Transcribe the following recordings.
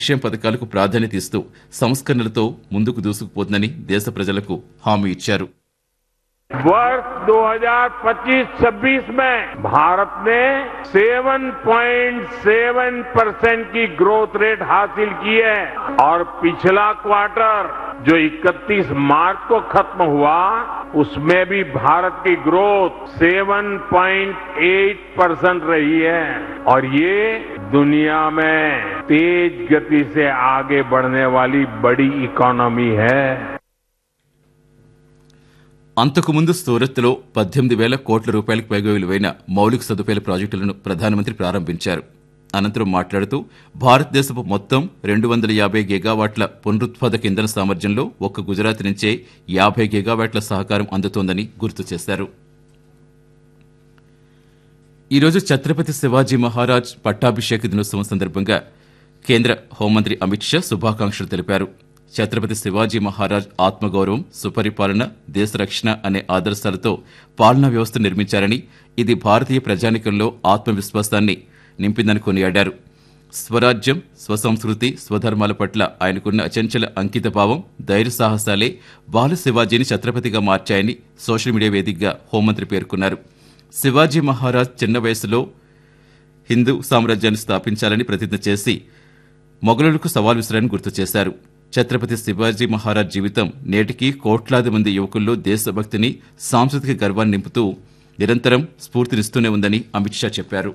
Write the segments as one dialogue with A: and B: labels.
A: సంక్షేమ పథకాలకు ప్రాధాన్యత ఇస్తూ సంస్కరణలతో ముందుకు దూసుకుపోతుందని దేశ ప్రజలకు హామీ ఇచ్చారు
B: वर्ष 2025-26 में भारत ने 7.7 परसेंट की ग्रोथ रेट हासिल की है और पिछला क्वार्टर जो 31 मार्च को खत्म हुआ उसमें भी भारत की ग्रोथ 7.8 परसेंट रही है और ये दुनिया में तेज गति से आगे बढ़ने वाली बड़ी इकोनॉमी है
A: అంతకుముందు సూరత్లో పద్దెనిమిది వేల కోట్ల రూపాయలకు పైగా విలువైన మౌలిక సదుపాయాల ప్రాజెక్టులను ప్రధానమంత్రి ప్రారంభించారు అనంతరం మాట్లాడుతూ భారతదేశపు మొత్తం రెండు వందల యాభై గిగావాట్ల పునరుత్పాదక ఇంధన సామర్థ్యంలో ఒక్క గుజరాత్ నుంచే యాభై గిగావాట్ల సహకారం అందుతోందని గుర్తు చేశారు ఈరోజు ఛత్రపతి శివాజీ మహారాజ్ పట్టాభిషేక దినోత్సవం సందర్భంగా కేంద్ర హోంమంత్రి అమిత్ షా శుభాకాంక్షలు తెలిపారు ఛత్రపతి శివాజీ మహారాజ్ ఆత్మగౌరవం సుపరిపాలన దేశ రక్షణ అనే ఆదర్శాలతో పాలనా వ్యవస్థ నిర్మించారని ఇది భారతీయ ప్రజానికంలో ఆత్మవిశ్వాసాన్ని నింపిందని కొనియాడారు స్వరాజ్యం స్వసంస్కృతి స్వధర్మాల పట్ల ఆయనకున్న అచంచల అంకిత భావం ధైర్య సాహసాలే బాల శివాజీని ఛత్రపతిగా మార్చాయని సోషల్ మీడియా వేదికగా హోంమంత్రి పేర్కొన్నారు శివాజీ మహారాజ్ చిన్న వయసులో హిందూ సామ్రాజ్యాన్ని స్థాపించాలని ప్రతిజ్ఞ చేసి మొఘలులకు సవాల్ విసిరారని గుర్తు చేశారు ఛత్రపతి శివాజీ మహారాజ్ జీవితం నేటికి కోట్లాది మంది యువకుల్లో దేశభక్తిని సాంస్కృతిక గర్వాన్ని నింపుతూ నిరంతరం స్ఫూర్తినిస్తూనే ఉందని అమిత్ షా చెప్పారు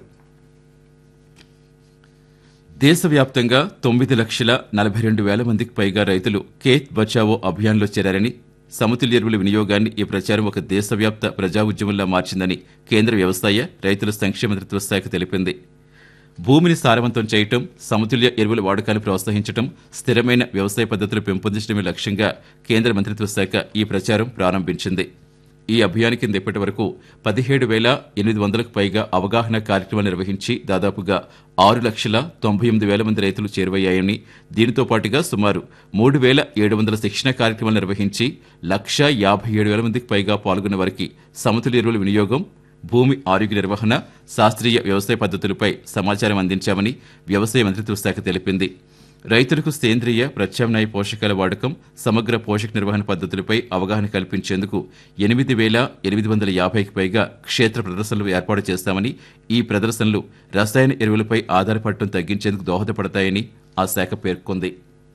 A: దేశవ్యాప్తంగా తొమ్మిది లక్షల నలభై రెండు వేల మందికి పైగా రైతులు ఖేత్ బచావో అభియాన్లో చేరారని సమతుల్య ఎరువుల వినియోగాన్ని ఈ ప్రచారం ఒక దేశవ్యాప్త ప్రజా ఉద్యమంలా మార్చిందని కేంద్ర వ్యవసాయ రైతుల సంక్షేమ మంత్రిత్వ శాఖ తెలిపింది భూమిని సారవంతం చేయటం సమతుల్య ఎరువుల వాడకాన్ని ప్రోత్సహించడం స్థిరమైన వ్యవసాయ పద్ధతులు పెంపొందించడమే లక్ష్యంగా కేంద్ర మంత్రిత్వ శాఖ ఈ ప్రచారం ప్రారంభించింది ఈ అభియాన్ కింద ఇప్పటి వరకు పదిహేడు వేల ఎనిమిది వందలకు పైగా అవగాహన కార్యక్రమాలు నిర్వహించి దాదాపుగా ఆరు లక్షల తొంభై ఎనిమిది వేల మంది రైతులు చేరువయ్యాయని దీనితో పాటుగా సుమారు మూడు వేల ఏడు వందల శిక్షణ కార్యక్రమాలు నిర్వహించి లక్ష యాభై ఏడు వేల మందికి పైగా పాల్గొన్న వారికి సమతుల్య ఎరువుల వినియోగం భూమి ఆరోగ్య నిర్వహణ శాస్త్రీయ వ్యవసాయ పద్ధతులపై సమాచారం అందించామని వ్యవసాయ మంత్రిత్వ శాఖ తెలిపింది రైతులకు సేంద్రియ ప్రత్యామ్నాయ పోషకాల వాడకం సమగ్ర పోషక నిర్వహణ పద్ధతులపై అవగాహన కల్పించేందుకు ఎనిమిది వేల ఎనిమిది వందల యాభైకి పైగా క్షేత్ర ప్రదర్శనలు ఏర్పాటు చేస్తామని ఈ ప్రదర్శనలు రసాయన ఎరువులపై ఆధారపడటం తగ్గించేందుకు దోహదపడతాయని ఆ శాఖ పేర్కొంది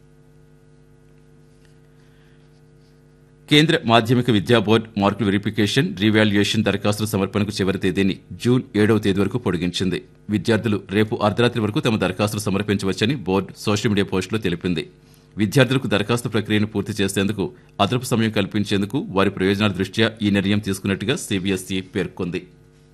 A: కేంద్ర మాధ్యమిక విద్యా బోర్డు మార్కుల వెరిఫికేషన్ రీవాల్యుయేషన్ దరఖాస్తుల సమర్పణకు చివరి తేదీని జూన్ ఏడవ తేదీ వరకు పొడిగించింది విద్యార్థులు రేపు అర్ధరాత్రి వరకు తమ దరఖాస్తులు సమర్పించవచ్చని బోర్డు సోషల్ మీడియా పోస్టులో తెలిపింది విద్యార్థులకు దరఖాస్తు ప్రక్రియను పూర్తి చేసేందుకు అదనపు సమయం కల్పించేందుకు వారి ప్రయోజనాల దృష్ట్యా ఈ నిర్ణయం తీసుకున్నట్టుగా సీబీఎస్ఈ పేర్కొంది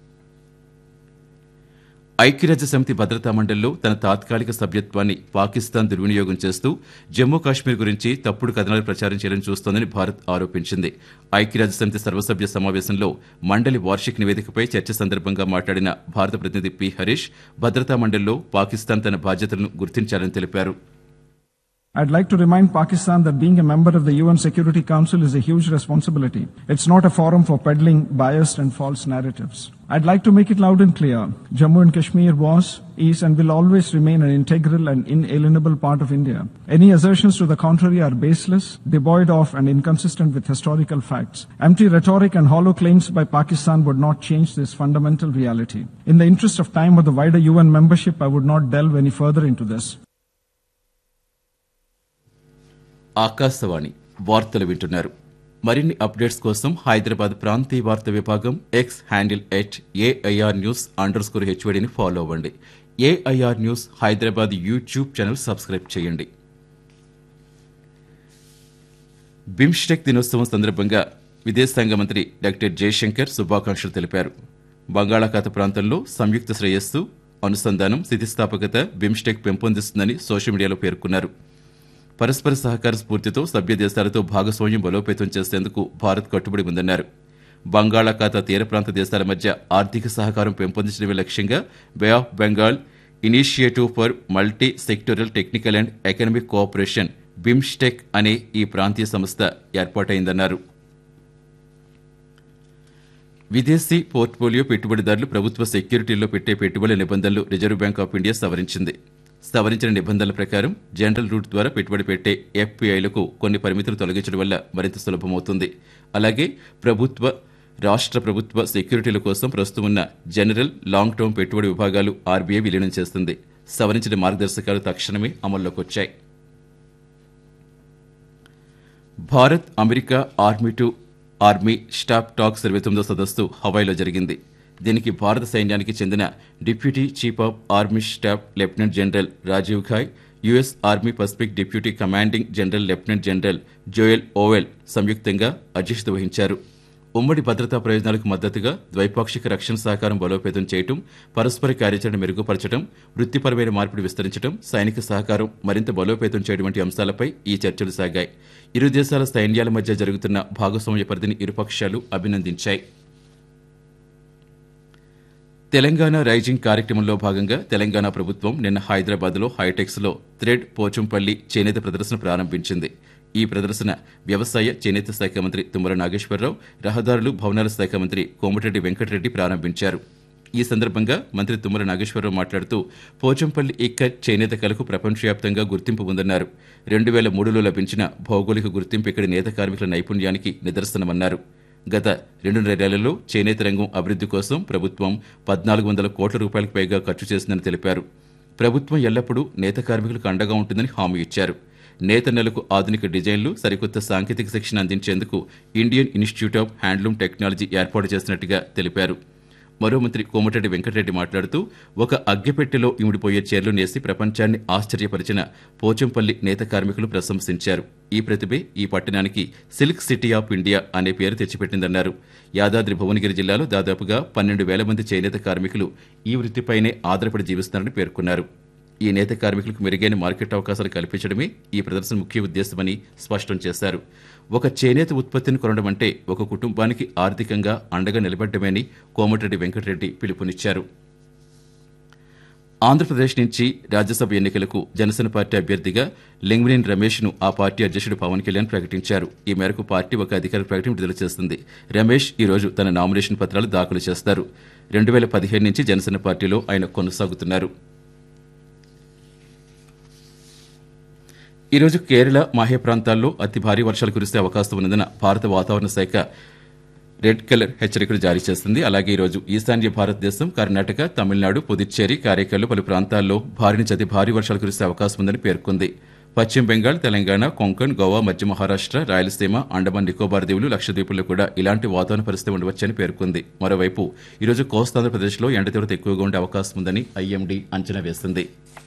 A: ఐక్యరాజ్య సమితి భద్రతా మండలిలో తన తాత్కాలిక సభ్యత్వాన్ని పాకిస్తాన్ దుర్వినియోగం చేస్తూ జమ్మూ కాశ్మీర్ గురించి తప్పుడు కథనాలు ప్రచారం చేయాలని చూస్తోందని భారత్ ఆరోపించింది ఐక్యరాజ్య సమితి సర్వసభ్య సమావేశంలో మండలి వార్షిక నివేదికపై చర్చ సందర్భంగా మాట్లాడిన భారత ప్రతినిధి పి హరీష్ భద్రతా మండలిలో పాకిస్తాన్ తన బాధ్యతలను గుర్తించాలని తెలిపారు
C: I'd like to remind Pakistan that being a member of the UN Security Council is a huge responsibility. It's not a forum for peddling biased and false narratives. I'd like to make it loud and clear. Jammu and Kashmir was, is and will always remain an integral and inalienable part of India. Any assertions to the contrary are baseless, devoid of and inconsistent with historical facts. Empty rhetoric and hollow claims by Pakistan would not change this fundamental reality. In the interest of time or the wider UN membership, I would not delve any further into this.
A: Akashvani వార్తలు వింటున్నారు మరిన్ని updates కోసం హైదరాబాద్ ప్రాంతీయ వార్తా విభాగం X handle at AIR news underscore స్కోర్ హెచ్వడిని follow అవ్వండి AIR news Hyderabad YouTube channel subscribe చేయండి బిమ్స్టెక్ దినోత్సవం సందర్భంగా విదేశాంగ మంత్రి డాక్టర్ జయశంకర్ శుభాకాంక్షలు తెలిపారు బంగాళాఖాత ప్రాంతంలో సంయుక్త శ్రేయస్సు అనుసంధానం స్థితిస్థాపకత బిమ్స్టెక్ పెంపొందిస్తుందని సోషల్ మీడియాలో పేర్కొన్నారు పరస్పర సహకార స్ఫూర్తితో సభ్య దేశాలతో భాగస్వామ్యం బలోపేతం చేసేందుకు భారత్ కట్టుబడి ఉందన్నారు బంగాళాఖాత తీర ప్రాంత దేశాల మధ్య ఆర్థిక సహకారం పెంపొందించడమే లక్ష్యంగా Bay of Bengal Initiative for Multi Sectoral Technical and Economic Cooperation BIMSTEC అనే ఈ ప్రాంతీయ సంస్థ ఏర్పాటైందన్నారు విదేశీ పోర్ట్ఫోలియో పెట్టుబడిదారులు ప్రభుత్వ సెక్యూరిటీల్లో పెట్టే పెట్టుబడుల నిబంధనలు రిజర్వ్ బ్యాంక్ ఆఫ్ ఇండియా సవరించింది సవరించిన నిబంధనల ప్రకారం జనరల్ రూట్ ద్వారా పెట్టుబడి పెట్టే ఎఫ్పీఐలకు కొన్ని పరిమితులు తొలగించడం వల్ల మరింత సులభమవుతుంది అలాగే ప్రభుత్వ రాష్ట్ర ప్రభుత్వ సెక్యూరిటీల కోసం ప్రస్తుతం ఉన్న జనరల్ లాంగ్ టర్మ్ పెట్టుబడి విభాగాలు ఆర్బీఐ విలీనం చేస్తుంది సవరించిన మార్గదర్శకాలు తక్షణమే అమల్లోకి వచ్చాయి Bharat America army to army staff talks ఇరవై తొమ్మిదో సదస్సు హవాయిలో జరిగింది దీనికి భారత సైన్యానికి చెందిన deputy chief of army staff lieutenant general Rajiv Ghai US army Pacific deputy commanding general lieutenant general Joel Vowell సంయుక్తంగా అధ్యక్షత వహించారు ఉమ్మడి భద్రతా ప్రయోజనాలకు మద్దతుగా ద్వైపాక్షిక రక్షణ సహకారం బలోపేతం చేయటం పరస్పర కార్యాచరణ మెరుగుపరచడం వృత్తిపరమైన మార్పిడి విస్తరించడం సైనిక సహకారం మరింత బలోపేతం చేయడం వంటి అంశాలపై ఈ చర్చలు సాగాయి ఇరు దేశాల సైన్యాల మధ్య జరుగుతున్న భాగస్వామ్య పరిధిని ఇరుపక్షాలు అభినందించాయి తెలంగాణ రైజింగ్ కార్యక్రమంలో భాగంగా తెలంగాణ ప్రభుత్వం నిన్న హైదరాబాద్లో హైటెక్స్లో థ్రెడ్ పోచంపల్లి చేనేత ప్రదర్శన ప్రారంభించింది ఈ ప్రదర్శన వ్యవసాయ చేనేత శాఖ మంత్రి తుమ్మల నాగేశ్వరరావు రహదారులు భవనాల శాఖ మంత్రి కోమటిరెడ్డి వెంకటరెడ్డి ప్రారంభించారు ఈ సందర్భంగా మంత్రి తుమ్మల నాగేశ్వరరావు మాట్లాడుతూ పోచంపల్లి ఇక్కత్ చేనేత కళకు ప్రపంచవ్యాప్తంగా గుర్తింపు ఉందన్నారు రెండు వేల మూడులో లభించిన భౌగోళిక గుర్తింపు ఇక్కడి నేత కార్మికుల నైపుణ్యానికి నిదర్శనమన్నారు గత రెండున్నరేళ్లలో చేనేత రంగం అభివృద్ధి కోసం ప్రభుత్వం పద్నాలుగు వందల కోట్ల రూపాయలకు పైగా ఖర్చు చేసిందని తెలిపారు ప్రభుత్వం ఎల్లప్పుడూ నేత కార్మికులకు అండగా ఉంటుందని హామీ ఇచ్చారు నేత నెలకు ఆధునిక డిజైన్లు సరికొత్త సాంకేతిక శిక్షణ అందించేందుకు Indian Institute of Handloom Technology ఏర్పాటు చేసినట్టుగా తెలిపారు మరో మంత్రి కోమటిరెడ్డి వెంకటరెడ్డి మాట్లాడుతూ ఒక అగ్గెపెట్టెలో ఇమిడిపోయే చీరలు నేసి ప్రపంచాన్ని ఆశ్చర్యపరిచిన పోచంపల్లి నేత కార్మికులు ప్రశంసించారు ఈ ప్రతిభే ఈ పట్టణానికి సిల్క్ సిటీ ఆఫ్ ఇండియా అనే పేరు తెచ్చిపెట్టిందన్నారు యాదాద్రి భువనగిరి జిల్లాలో దాదాపుగా పన్నెండు వేల మంది చేనేత కార్మికులు ఈ వృత్తిపైనే ఆధారపడి జీవిస్తున్నారని పేర్కొన్నారు ఈ నేత కార్మికులకు మెరుగైన మార్కెట్ అవకాశాలు కల్పించడమే ఈ ప్రదర్శన ముఖ్య ఉద్దేశమని స్పష్టం చేశారు ఒక చేనేత ఉత్పత్తిని కొనడం అంటే ఒక కుటుంబానికి ఆర్థికంగా అండగా నిలబడ్డమని కోమటిరెడ్డి వెంకటరెడ్డి పిలుపునిచ్చారు ఆంధ్రప్రదేశ్ నుంచి రాజ్యసభ ఎన్నికలకు జనసేన పార్టీ అభ్యర్థిగా లింగ్వినేని రమేష్ ను ఆ పార్టీ అధ్యక్షుడు పవన్ కళ్యాణ్ ప్రకటించారు ఈ మేరకు పార్టీ ఒక అధికారిక ప్రకటన విడుదల చేస్తుంది రమేష్ ఈ రోజు తన నామినేషన్ పత్రాలు దాఖలు చేస్తారు రెండు వేల పదిహేను నుంచి జనసేన పార్టీలో ఆయన కొనసాగుతున్నారు ఈరోజు కేరళ మాహే ప్రాంతాల్లో అతి భారీ వర్షాలు కురిసే అవకాశం ఉన్నందున భారత వాతావరణ శాఖ రెడ్ కలర్ హెచ్చరికలు జారీ చేస్తుంది అలాగే ఈరోజు ఈశాన్య భారతదేశం కర్ణాటక తమిళనాడు పుదుచ్చేరి కారైకల్లో పలు ప్రాంతాల్లో భారీ నుంచి అతి భారీ వర్షాలు కురిసే అవకాశం ఉందని పేర్కొంది పశ్చిమ బెంగాల్ తెలంగాణ కొంకణ్ గోవా మధ్య మహారాష్ట్ర రాయలసీమ అండమాన్ నికోబార్ దీవులు లక్షద్వీపుల్లో కూడా ఇలాంటి వాతావరణ పరిస్థితి ఉండవచ్చని పేర్కొంది మరోవైపు ఈరోజు కోస్తాంధ్రప్రదేశ్లో ఎండ తీవ్రత ఎక్కువగా ఉండే అవకాశం ఉందని ఐఎండీ అంచనా వేసింది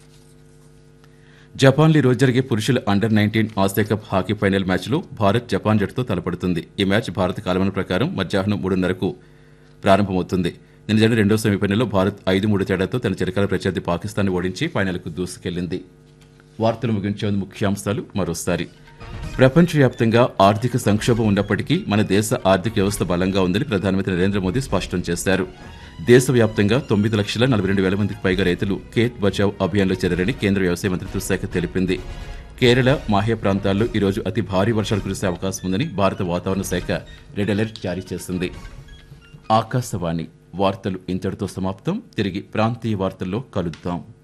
A: జపాన్లో ఈ రోజు జరిగే పురుషుల under nineteen Asia cup hockey final మ్యాచ్లో భారత్ జపాన్ జట్టుతో తలపడుతుంది ఈ మ్యాచ్ భారత కాలమాన ప్రకారం మధ్యాహ్నం మూడున్నరకు ప్రారంభమవుతుంది నిన్న జరిగిన రెండో సెమీఫైనల్లో భారత్ ఐదు మూడు తేడాతో తన చిరకాల ప్రత్యర్థి పాకిస్తాన్ ఓడించి ఫైనల్కు దూసుకెళ్లింది వార్తలు ముగించే ముఖ్యాంశాలు మరోసారి ప్రపంచవ్యాప్తంగా ఆర్థిక సంక్షోభం ఉన్నప్పటికీ మన దేశ ఆర్థిక వ్యవస్థ బలంగా ఉందని ప్రధానమంత్రి నరేంద్ర మోదీ స్పష్టం చేశారు దేశవ్యాప్తంగా తొమ్మిది లక్షల నలభై రెండు వేల మందికి పైగా రైతులు ఖేత్ బచావ్ అభియాన్లో చేరారని కేంద్ర వ్యవసాయ మంత్రిత్వ శాఖ తెలిపింది కేరళ మాహే ప్రాంతాల్లో ఈరోజు అతి భారీ వర్షాలు కురిసే అవకాశం ఉందని భారత వాతావరణ శాఖ రెడ్ అలర్ట్ జారీ చేసింది ఆకాశవాణి వార్తలు ఇంతటితో సమాప్తం తిరిగి ప్రాంతీయ వార్తల్లో కలుద్దాం